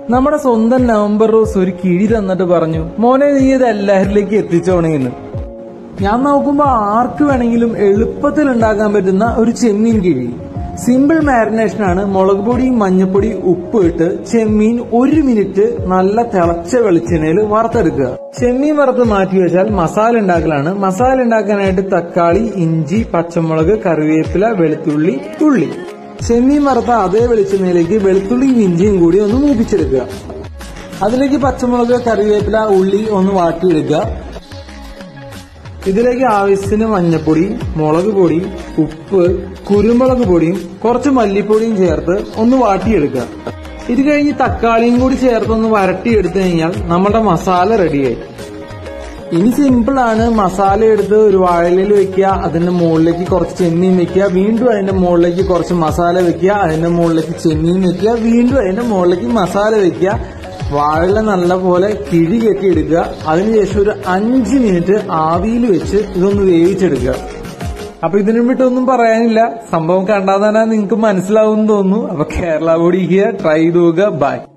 നമ്മുടെ സ്വന്തം November rose ഒരു കിഴി തന്നിട്ട് പറഞ്ഞു മോനെ നീ ഇത് എല്ലാവരിലേക്ക് എത്തിച്ചോണേന്ന് ഞാൻ നോക്കുമ്പോ ആർക്ക് വേണമെങ്കിലും എളുപ്പത്തിൽ ഉണ്ടാക്കാൻ പറ്റുന്ന ഒരു ചെമ്മീൻ കിഴി സിമ്പിൾ മാരിനേഷൻ ആണ് മുളക് പൊടി മഞ്ഞപ്പൊടി ഉപ്പ് ഇട്ട് ചെമ്മീൻ ഒരു മിനിറ്റ് നല്ല തിളച്ച വെളിച്ചെണ്ണയിൽ വറുത്തെടുക്കുക ചെമ്മീൻ വറുത്ത് മാറ്റി വെച്ചാൽ മസാല ഉണ്ടാക്കലാണ് മസാല ഉണ്ടാക്കാനായിട്ട് തക്കാളി ഇഞ്ചി പച്ചമുളക് കറിവേപ്പില വെളുത്തുള്ളി ഉള്ളി ചെമ്മീൻ വറുത്ത അതേ വെളിച്ചെണ്ണയിലേക്ക് വെളുത്തുള്ളിയും ഇഞ്ചിയും കൂടി ഒന്ന് മൂപ്പിച്ചെടുക്കുക അതിലേക്ക് പച്ചമുളക് കറിവേപ്പില ഉള്ളി ഒന്ന് വാട്ടിയെടുക്കുക ഇതിലേക്ക് ആവശ്യത്തിന് മഞ്ഞപ്പൊടി മുളക് പൊടി ഉപ്പ് കുരുമുളക് പൊടിയും കുറച്ച് മല്ലിപ്പൊടിയും ചേർത്ത് ഒന്ന് വാട്ടിയെടുക്കുക ഇത് കഴിഞ്ഞ് തക്കാളിയും കൂടി ചേർത്ത് ഒന്ന് വരട്ടിയെടുത്തു കഴിഞ്ഞാൽ നമ്മുടെ മസാല റെഡിയായി ഇനി സിമ്പിൾ ആണ് മസാല എടുത്ത് ഒരു വാഴയിലയിൽ വെക്കുക അതിന്റെ മുകളിലേക്ക് കുറച്ച് ചെമ്മീൻ വെക്കുക വീണ്ടും അതിന്റെ മുകളിലേക്ക് കുറച്ച് മസാല വെക്കുക അതിന്റെ മുകളിലേക്ക് ചെമ്മീൻ വെക്കുക വീണ്ടും അതിന്റെ മുകളിലേക്ക് മസാല വെക്കുക വാഴയില നല്ലപോലെ കിഴി കെട്ടി എടുക്കുക അതിനുശേഷം ഒരു അഞ്ച് മിനിറ്റ് ആവിയിൽ വെച്ച് ഇതൊന്ന് വേവിച്ചെടുക്കുക അപ്പൊ ഇതിനു വിട്ടൊന്നും പറയാനില്ല സംഭവം കണ്ടാൽ തന്നെ നിങ്ങൾക്ക് മനസ്സിലാവും തോന്നുന്നു അപ്പൊ കേരള ബോഡി ഹിയർ ട്രൈ ചെയ്ത് നോക്കുക ബൈ